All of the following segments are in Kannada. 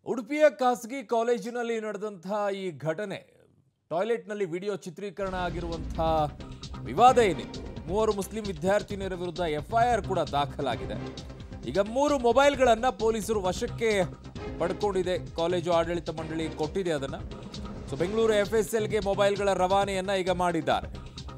ಉಡುಪಿಯ ಖಾಸಗಿ ಕಾಲೇಜಿನಲ್ಲಿ ನಡೆದಂತಹ ಈ ಘಟನೆ ಟಾಯ್ಲೆಟ್ನಲ್ಲಿ ವಿಡಿಯೋ ಚಿತ್ರೀಕರಣ ಆಗಿರುವಂತಹ ವಿವಾದ ಏನಿತ್ತು ಮೂವರು ಮುಸ್ಲಿಂ ವಿದ್ಯಾರ್ಥಿನಿಯರ ವಿರುದ್ಧ ಎಫ್ಐಆರ್ ಕೂಡ ದಾಖಲಾಗಿದೆ ಈಗ ಮೂರು ಮೊಬೈಲ್ಗಳನ್ನ ಪೊಲೀಸರು ವಶಕ್ಕೆ ಪಡ್ಕೊಂಡಿದೆ ಕಾಲೇಜು ಆಡಳಿತ ಮಂಡಳಿ ಕೊಟ್ಟಿದೆ ಅದನ್ನ ಸೊ ಬೆಂಗಳೂರು ಎಫ್ ಎಸ್ ಎಲ್ಗೆ ಮೊಬೈಲ್ಗಳ ರವಾನೆಯನ್ನ ಈಗ ಮಾಡಿದ್ದಾರೆ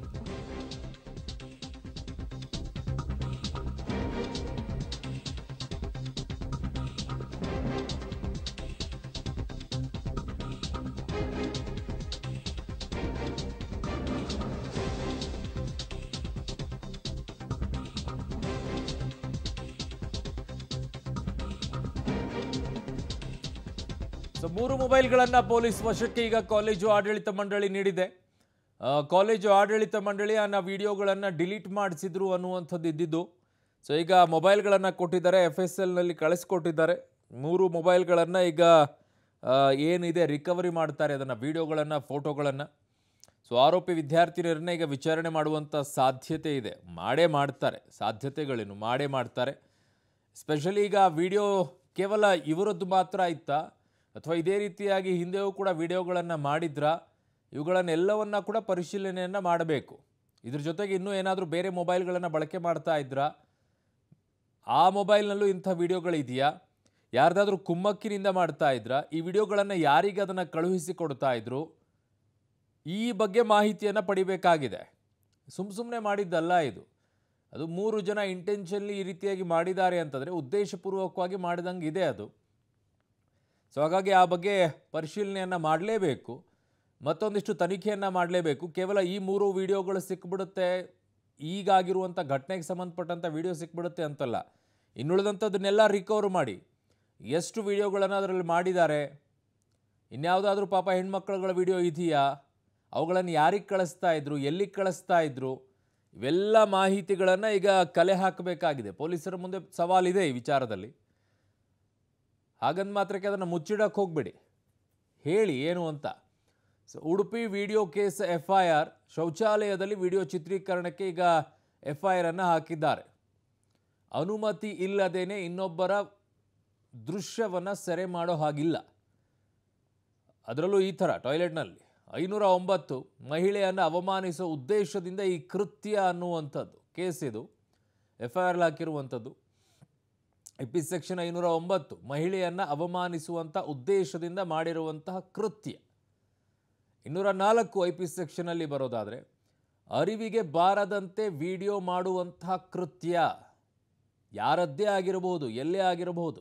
ಸೊ ಮೂರು ಮೊಬೈಲ್ಗಳನ್ನ ಪೊಲೀಸ್ ವಶಕ್ಕೆ ಈಗ ಕಾಲೇಜು ಆಡಳಿತ ಮಂಡಳಿ ನೀಡಿದೆ ಆ, ಕಾಲೇಜು ಆಡಳಿತ ಮಂಡಳಿ ಆ ವಿಡಿಯೋಗಳನ್ನು ಡಿಲೀಟ್ ಮಾಡಿಸಿದ್ರು ಅನ್ನುವಂಥದ್ದು ಇದ್ದಿದ್ದು ಸೊ ಈಗ ಮೊಬೈಲ್ಗಳನ್ನು ಕೊಟ್ಟಿದ್ದಾರೆ ಎಫ್ ಎಸ್ ಎಲ್ನಲ್ಲಿ ಕಳಿಸ್ಕೊಟ್ಟಿದ್ದಾರೆ ಮೂರು ಮೊಬೈಲ್ಗಳನ್ನು ಈಗ ಆ, ಏನಿದೆ ರಿಕವರಿ ಮಾಡ್ತಾರೆ ಅದನ್ನು ವಿಡಿಯೋಗಳನ್ನು ಫೋಟೋಗಳನ್ನು ಸೊ ಆರೋಪಿ ವಿದ್ಯಾರ್ಥಿನಿಯರನ್ನ ಈಗ ವಿಚಾರಣೆ ಮಾಡುವಂಥ ಸಾಧ್ಯತೆ ಇದೆ ಮಾಡೇ ಮಾಡ್ತಾರೆ ಸಾಧ್ಯತೆಗಳೇನು ಮಾಡೇ ಮಾಡ್ತಾರೆ ಸ್ಪೆಷಲಿ ಈಗ ವಿಡಿಯೋ ಕೇವಲ ಇವರದ್ದು ಮಾತ್ರ ಇತ್ತಾ ಅಥವಾ ಇದೇ ರೀತಿಯಾಗಿ ಹಿಂದೆಯೂ ಕೂಡ ವಿಡಿಯೋಗಳನ್ನು ಮಾಡಿದ್ರಾ ಇವುಗಳನ್ನೆಲ್ಲವನ್ನ ಕೂಡ ಪರಿಶೀಲನೆಯನ್ನು ಮಾಡಬೇಕು ಇದ್ರ ಜೊತೆಗೆ ಇನ್ನೂ ಏನಾದರೂ ಬೇರೆ ಮೊಬೈಲ್ಗಳನ್ನು ಬಳಕೆ ಮಾಡ್ತಾ ಇದ್ರಾ ಆ ಮೊಬೈಲ್ನಲ್ಲೂ ಇಂಥ ವಿಡಿಯೋಗಳಿದೆಯಾ ಯಾರ್ದಾದ್ರೂ ಕುಮ್ಮಕ್ಕಿನಿಂದ ಮಾಡ್ತಾ ಇದ್ರಾ ಈ ವಿಡಿಯೋಗಳನ್ನು ಯಾರಿಗೆ ಅದನ್ನು ಕಳುಹಿಸಿ ಕೊಡ್ತಾ ಇದ್ರು ಈ ಬಗ್ಗೆ ಮಾಹಿತಿಯನ್ನು ಪಡಿಬೇಕಾಗಿದೆ ಸುಮ್ಮ ಸುಮ್ಮನೆ ಮಾಡಿದ್ದಲ್ಲ ಇದು ಅದು ಮೂರು ಜನ ಇಂಟೆನ್ಷನ್ಲಿ ಈ ರೀತಿಯಾಗಿ ಮಾಡಿದ್ದಾರೆ ಅಂತಂದರೆ ಉದ್ದೇಶಪೂರ್ವಕವಾಗಿ ಮಾಡಿದಂಗೆ ಇದೆ ಅದು ಸೊ ಹಾಗಾಗಿ ಆ ಬಗ್ಗೆ ಪರಿಶೀಲನೆಯನ್ನು ಮಾಡಲೇಬೇಕು ಮತ್ತೊಂದಿಷ್ಟು ತನಿಖೆಯನ್ನು ಮಾಡಲೇಬೇಕು ಕೇವಲ ಈ ಮೂರು ವಿಡಿಯೋಗಳು ಸಿಕ್ಬಿಡುತ್ತೆ ಈಗಾಗಿರುವಂಥ ಘಟನೆಗೆ ಸಂಬಂಧಪಟ್ಟಂಥ ವಿಡಿಯೋ ಸಿಕ್ಬಿಡುತ್ತೆ ಅಂತಲ್ಲ ಇನ್ನುಳಿದಂಥದ್ದನ್ನೆಲ್ಲ ರಿಕವರ್ ಮಾಡಿ ಎಷ್ಟು ವಿಡಿಯೋಗಳನ್ನು ಅದರಲ್ಲಿ ಮಾಡಿದ್ದಾರೆ ಇನ್ಯಾವುದಾದ್ರೂ ಪಾಪ ಹೆಣ್ಮಕ್ಳುಗಳ ವಿಡಿಯೋ ಇದೆಯಾ ಅವುಗಳನ್ನು ಯಾರಿಗೆ ಕಳಿಸ್ತಾ ಇದ್ರು ಎಲ್ಲಿಗೆ ಕಳಿಸ್ತಾ ಇದ್ರು ಇವೆಲ್ಲ ಮಾಹಿತಿಗಳನ್ನು ಈಗ ಕಲೆ ಹಾಕಬೇಕಾಗಿದೆ ಪೊಲೀಸರ ಮುಂದೆ ಸವಾಲಿದೆ ಈ ವಿಚಾರದಲ್ಲಿ ಹಾಗಂದ ಮಾತ್ರಕ್ಕೆ ಅದನ್ನು ಮುಚ್ಚಿಡಕ್ಕೆ ಹೋಗಬೇಡಿ ಹೇಳಿ ಏನು ಅಂತ so Udupi video case F I R ಶೌಚಾಲಯದಲ್ಲಿ ವಿಡಿಯೋ ಚಿತ್ರೀಕರಣಕ್ಕೆ ಈಗ ಎಫ್ ಐ ಆರನ್ನು ಹಾಕಿದ್ದಾರೆ ಅನುಮತಿ ಇಲ್ಲದೇನೆ ಇನ್ನೊಬ್ಬರ ದೃಶ್ಯವನ್ನು ಸೆರೆ ಮಾಡೋ ಹಾಗಿಲ್ಲ ಅದರಲ್ಲೂ ಈ ಥರ ಟಾಯ್ಲೆಟ್ನಲ್ಲಿ ಐನೂರ ಒಂಬತ್ತು ಮಹಿಳೆಯನ್ನು ಅವಮಾನಿಸೋ ಉದ್ದೇಶದಿಂದ ಈ ಕೃತ್ಯ ಅನ್ನುವಂಥದ್ದು ಕೇಸ್ ಇದು ಎಫ್ ಐ ಆರ್ ಹಾಕಿರುವಂಥದ್ದು ಎಪಿ ಸೆಕ್ಷನ್ ಐನೂರ ಒಂಬತ್ತು ಮಹಿಳೆಯನ್ನು ಅವಮಾನಿಸುವಂಥ ಉದ್ದೇಶದಿಂದ ಮಾಡಿರುವಂತಹ ಕೃತ್ಯ ಇನ್ನೂರ ನಾಲ್ಕು ಐ ಪಿ ಸೆಕ್ಷನಲ್ಲಿ ಬರೋದಾದರೆ ಅರಿವಿಗೆ ಬಾರದಂತೆ ವಿಡಿಯೋ ಮಾಡುವಂತಹ ಕೃತ್ಯ ಯಾರದ್ದೇ ಆಗಿರಬಹುದು ಎಲ್ಲೇ ಆಗಿರಬಹುದು